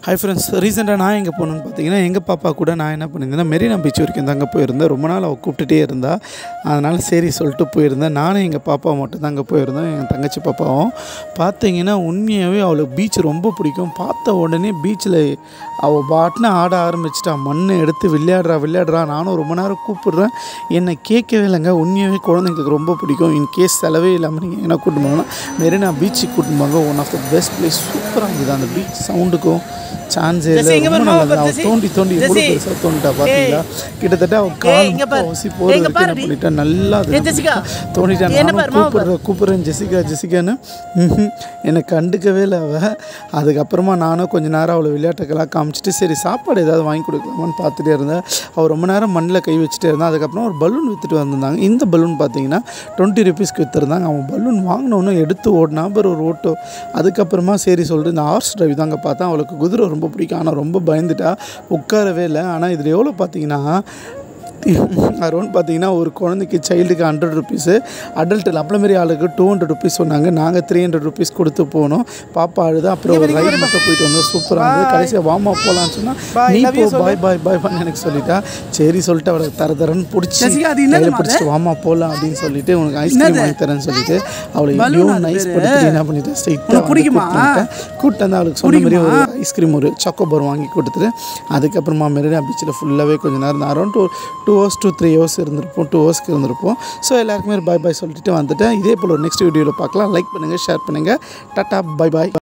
Hi friends ரீசெண்டாக நான் எங்கே போகணுன்னு பார்த்தீங்கன்னா எங்கள் பாப்பா கூட நான் என்ன பண்ணியிருந்தேன்னா மெரினா பீச் வரைக்கும் தாங்க போயிருந்தேன் ரொம்ப நாள் அவள் கூப்பிட்டுட்டே இருந்தா அதனால் சரி சொல்லிட்டு போயிருந்தேன் நானும் எங்கள் பாப்பா மட்டும் தான் அங்கே போயிருந்தேன் என் தங்கச்சி பாப்பாவும் பார்த்தீங்கன்னா உண்மையாகவே அவளுக்கு பீச் ரொம்ப பிடிக்கும் பார்த்த உடனே பீச்சில் அவள் பாட்டுன்னு ஆட ஆரம்பிச்சிட்டா மண்ணை எடுத்து விளையாடுறா விளையாடுறா நானும் ரொம்ப நேரம் கூப்பிடுறேன் என்னை கேட்கவே இல்லைங்க உண்மையாகவே குழந்தைங்களுக்கு ரொம்ப பிடிக்கும் இன் கேஸ் செலவே இல்லாமல் நீங்கள் என்ன கூட்டிட்டு போனால் மெரினா பீச்சுக்கு கூட்டிட்டு போங்க one of the best place சூப்பராக இருந்தது அந்த பீச் சவுண்டுக்கும் சான்ஸே இல்லை ஜெஸ்ஸி, இங்க ரொம்ப பாரு, நல்லா பாரு, அவள் ஜெஸ்ஸி. தோண்டி தோண்டி எவ்வளோ ஜெஸ்ஸி. பெருசாக தோண்டிட்டா பார்த்தீங்களா கிட்டத்தட்ட அவள் கால் இங்க பாரு. வசி போகிற ஏய், இங்க வரைக்கும் என்ன பாருடி. பண்ணிட்டா நல்லா அது ஏய், ஜெசிகா. தோண்டிட்டா என்ன நானும் பாரு, மாமா பாரு. கூப்பிடுறேன் கூப்பிட்றேன் ஜெசிகா ஜெசிகான்னு ம்ஹும். என்னை கண்டுக்கவே இல்லை அவள் அதுக்கப்புறமா நானும் கொஞ்ச நேரம் அவளை விளையாட்டுக்கெல்லாம் காமிச்சிட்டு சரி சாப்பாடு ஏதாவது வாங்கி கொடுக்கலாமான்னு பார்த்துட்டே இருந்தேன் அவள் ரொம்ப நேரம் மண்ணில் கை வச்சுட்டே இருந்தான் அதுக்கப்புறம் ஒரு பலூன் விற்றுட்டு வந்திருந்தாங்க இந்த பலூன் பார்த்தீங்கன்னா டுவெண்ட்டி ருபீஸ்க்கு விற்றுருந்தாங்க அவன் பலூன் வாங்கினோன்னு எடுத்து ஓடினா அப்புறம் ஒரு ஓட்டோ அதுக்கப்புறமா சரி சொல்லிட்டு இந்த ஹார்ஸ் டிரைவ் தாங்க பார்த்தேன் அவளுக்கு குதிரை ரொம்ப பிடிக்கும் ஆனால் ரொம்ப பயந்துட்டா உட்காரவே இல்லை ஆனால் இதில் எவ்வளோ பார்த்தீங்கன்னா அரௌண்ட் பார்த்தீங்கன்னா ஒரு குழந்தைக்கு சைல்டுக்கு ஹண்ட்ரட் ருபீஸு அடல்ட்டில் அப்பள மாரி ஆளுக்கு டூ ஹண்ட்ரட் ருபீஸ் சொன்னாங்க நாங்கள் த்ரீ ஹண்ட்ரட் ருபீஸ் கொடுத்து போனோம் பாப்பா அழுது அப்புறம் ஒரு ரைட் மட்டும் போயிட்டு வந்தோம் சூப்பராக இருந்தது கடைசியாக வாமா போகலான்னு சொன்னால் நீ போ பாய் பாய் பாய் பாய் எனக்கு சொல்லிட்டா சரி சொல்லிட்டு அவளை தர தரன்னு பிடிச்சி ஜெசிகா, அது என்னது கையில் பிடிச்சிட்டு வாமா போகலாம் அப்படின்னு சொல்லிட்டு உனக்கு ஐஸ்கிரீம் வாங்கி தரேன்னு சொல்லிட்டு அவளை எப்படியும் நைஸ் படுத்திட்டு என்ன பண்ணிட்டு ஸ்ட்ரைட்டாக பிடிக்குமா? கூப்பிட்டு வந்து அவளுக்கு சொன்ன மாதிரி ஒரு ஐஸ்கிரீம் ஒரு சாக்கோபார் வாங்கி கொடுத்துட்டு அதுக்கப்புறமா மெரினா பீச்சில் ஃபுல்லாகவே கொஞ்ச நேரம் around two two hours two three hours இருந்திருப்போம் டூ ஹவர்ஸ்க்கு இருந்திருப்போம் ஸோ எல்லாருக்குமே பாய் பாய் சொல்லிட்டு வந்துட்டேன் இதே போல் ஒரு நெக்ஸ்ட் வீடியோவில் பார்க்கலாம் லைக் பண்ணுங்கள் ஷேர் பண்ணுங்கள் டாட்டா பை பாய்